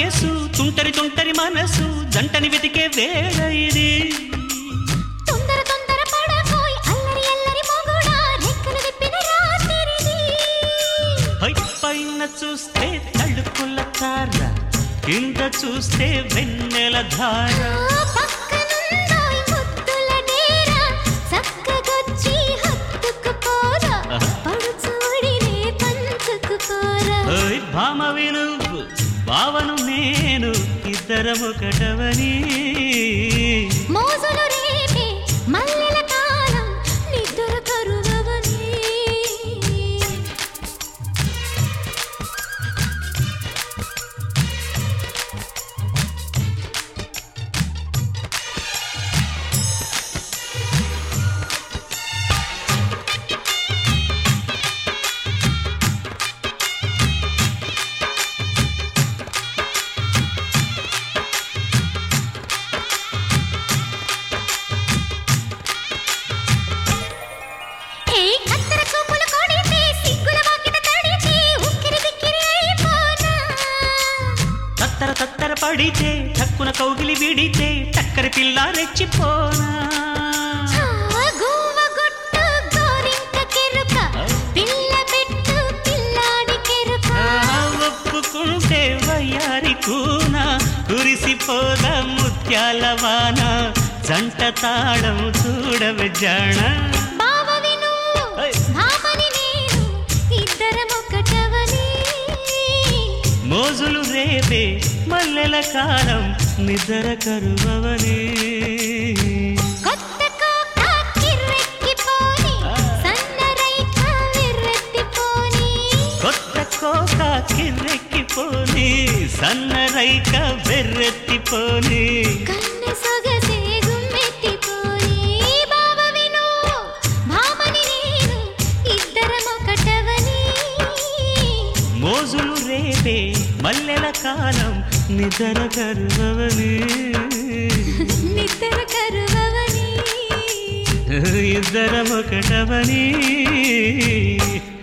వయసు తుంటరి తుంటరి మనసు జంటని వెతికే వేళ ఇది తొందర తొందర పడకోయ్ అల్లరి అల్లరి మొగుడా రెక్కలు విప్పిన రాత్రిది హై పైన చూస్తే తడుకుల తార కింద చూస్తే వెన్నెల ధార ఆ పక్కనుందోయ్ ముద్దుల డేరా చక్కగొచ్చి హత్తుకుపోరా పడుచూడినే పంచుకుపోరా ఓయ్ భామవి నువ్వు భావను నేను ఇద్దరమొకటవని మోజులు రేపే మల్లెల కాలం నిద్ర కరువవని ఏ కత్తెర చూపులు కొడితే సిగ్గుల వాకిట తడితే ఉక్కిరి బిక్కిరి అయిపోనా తత్తర తత్తర పడితే తక్కున కౌగిలి విడితే టక్కరి పిల్ల రెచ్చిపోనా గువ్వ గుట్టు గోరింక కెరుక పిల్ల పెట్టు పిల్లాడి కెరుక ఆ, ఒప్పుకుంటే వయ్యారి కూన కురిసిపోద ముత్యాల వాన జంట తాళం చూడవే జాణ బావ విను ఏయ్. భామని నేను ఇద్దరం ఒకటవని మోజులు రేపే మల్లెల కాలం నిద్ర కరువవని కొత్త కోక కిర్రెక్కిపోని సన్నరైక విర్రెత్తిపోని కొత్త కోక కిర్రెక్కిపోని సన్నరైక బెర్రెత్తిపోని కన్నె సొగసే గుమ్మెత్తిపోని బావ విను భామని నేను ఇద్దరం ఒకటవని మోజులు రేపే మల్లెల కాలం నిద్ర కరువవని నిద్ర కరువవని ఇద్దరమొకటవని